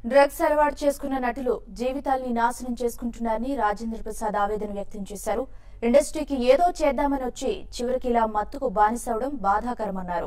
drugs అలవాటు చేసుకున్న నటులు జీవితాల్ని నాశనం చేసుకుంటున్నారని రాజేంద్ర ప్రసాద్ ఆవేదన వ్యక్తం చేశారు ఇండస్ట్రీకి ఏదో చేద్దామని వచ్చి చివరికి ఇలా మత్తుకు బానిసవడం బాధాకరమన్నారు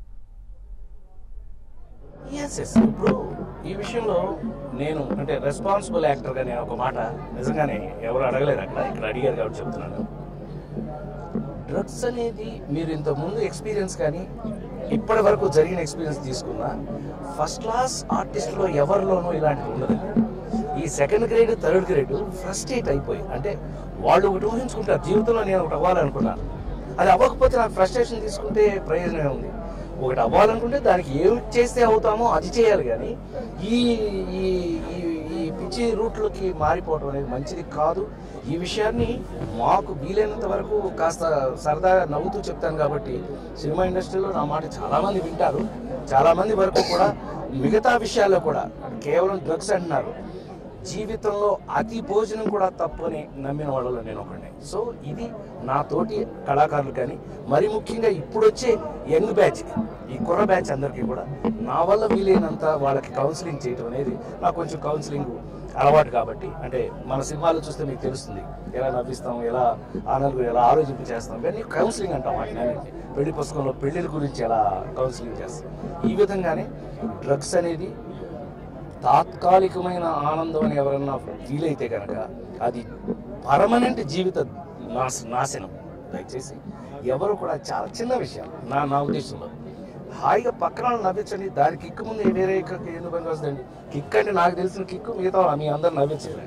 ఎస్ ఎస్ ఇప్పుడు ఈ విషయంలో నేను అంటే రెస్పాన్సిబుల్ యాక్టర్గా నేను ఒక మాట నిజంగానే ఎవరు అడగలేరు అక్కడ ఇక్కడ అడిగారు కాబట్టి చెప్తున్నాను డ్రగ్స్ అనేది మీరు ఇంతకు ముందు ఎక్స్పీరియన్స్ కానీ ఇప్పటి వరకు జరిగిన ఎక్స్పీరియన్స్ తీసుకున్నా ఫస్ట్ క్లాస్ ఆర్టిస్ట్లో ఎవరిలోనూ ఇలాంటిది ఉండదు ఈ second grade third grade frustrate అయిపోయి అంటే వాళ్ళు ఒకటి ఊహించుకుంటారు జీవితంలో నేను ఒకటి అవ్వాలనుకున్నాను అది అవ్వకపోతే నాకు ఫ్రస్ట్రేషన్ తీసుకుంటే ప్రయోజనమే ఉంది ఒకటి అవ్వాలనుకుంటే దానికి ఏమి చేస్తే అవుతామో అది చేయాలి కానీ ఈ ఈ ఈ- ఈ పిచ్చి రూట్లకి మారిపోవడం అనేది మంచిది కాదు ఈ విషయాన్ని మాకు వీలైనంత వరకు కాస్త సరదాగా నవ్వుతూ చెప్తాను కాబట్టి సినిమా ఇండస్ట్రీలో నా మాట చాలా మంది వింటారు చాలా మంది వరకు కూడా మిగతా విషయాల్లో కూడా కేవలం డ్రగ్స్ అంటున్నారు జీవితంలో అతి భోజనం కూడా తప్పు అని నమ్మిన వాళ్ళలో నేను ఒకడిని సో ఇది నా తోటి కళాకారులు కానీ మరి ముఖ్యంగా ఇప్పుడు వచ్చే యంగ్ బ్యాచ్ ఈ కుర్ర బ్యాచ్ అందరికీ కూడా నా వల్ల వీలైనంత వాళ్ళకి కౌన్సిలింగ్ చేయటం అనేది నాకు కొంచెం కౌన్సిలింగ్ అలవాటు కాబట్టి అంటే మన సినిమాలో చూస్తే మీకు తెలుస్తుంది ఎలా నవ్విస్తాం ఎలా ఆనందం ఎలా ఆలోచింపు చేస్తాం ఇవన్నీ కౌన్సిలింగ్ అంటాం వాటిని పెళ్లి పుస్తకంలో పెళ్లిల గురించి ఎలా కౌన్సిలింగ్ చేస్తాం ఈ విధంగానే డ్రగ్స్ అనేది తాత్కాలికమైన ఆనందం అని ఎవరన్నా ఫీల్ అయితే కనుక అది పర్మనెంట్ జీవిత నాశ నాశనం దయచేసి ఎవరు కూడా చాలా చిన్న విషయాలు నా నా ఉద్దేశంలో హాయిగా పక్కన వాళ్ళని నవ్వించండి దాని కిక్కు ముందు వేరే కిక్కు ఎందుకు పనికి వస్తుందండి కిక్ అంటే నాకు తెలిసిన కిక్కు మిగతా వాళ్ళు మీ అందరు నవ్వించారు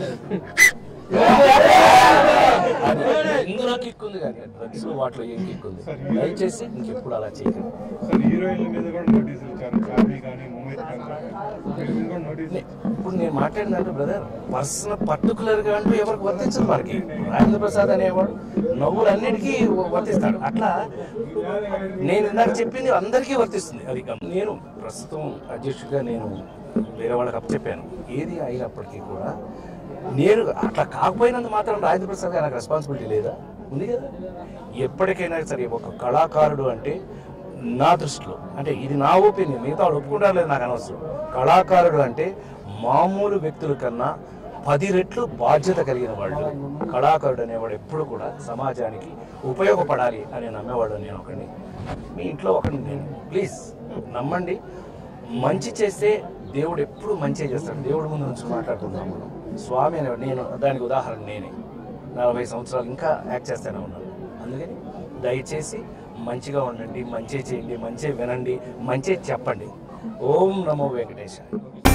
అది ఇందులో కిక్ ఉంది కానీ డ్రగ్స్ వాటిలో ఏం కిక్ ఉంది దయచేసి ఇంకెప్పుడు అలా చేయకండి సార్ హీరోయిన్ల మీద కూడా నోటీసులు ఇచ్చారు చార్మీ కానీ ముమ్మేద్ ఖాన్ కానీ వీళ్ళ మీద కూడా నోటీసులు నే- ఇప్పుడు నేను మాట్లాడినట్టు బ్రదర్ పర్సనల్ పర్టికులర్ గా అంటూ ఎవరికి వర్తించదు వారికి రాజేంద్ర ప్రసాద్ అనేవాడు నవ్వులన్నిటికీ వర్తిస్తాడు అట్లా నేను ఇందాక చెప్పింది అందరికీ వర్తిస్తుంది అది గమ- నేను ప్రస్తుతం అధ్యక్షుడిగా నేను వేరే వాళ్ళకి అప్పచెప్పాను ఏది అయినప్పటికీ కూడా నేను అట్లా కాకపోయినందు మాత్రం రాజేంద్ర ప్రసాద్ గారు నాకు రెస్పాన్సిబిలిటీ లేదా ఉంది కదా ఎప్పటికైనా సరే ఒక కళాకారుడు అంటే నా దృష్టిలో అంటే ఇది నా ఒపీనియన్ మిగతా వాళ్ళు ఒప్పుకుంటారు లేదు నాకు అనవసరం కళాకారుడు అంటే మామూలు వ్యక్తుల కన్నా పది రెట్లు బాధ్యత కలిగిన వాళ్ళు కళాకారుడు అనేవాడు ఎప్పుడు కూడా సమాజానికి ఉపయోగపడాలి అని నమ్మేవాడు నేను ఒకడిని మీ ఇంట్లో ఒకడిని నేను ప్లీజ్ నమ్మండి మంచి చేస్తే దేవుడు ఎప్పుడు మంచి చేస్తాడు దేవుడి ముందు నుంచి మాట్లాడుకుందాం మనం స్వామి అనేవాడు నేను దానికి ఉదాహరణ నేనే నలభై సంవత్సరాలు ఇంకా యాక్ట్ చేస్తూనే ఉన్నాను అందుకని దయచేసి మంచిగా ఉండండి మంచి చేయండి మంచి వినండి మంచి చెప్పండి ఓం నమో వెంకటేశాయ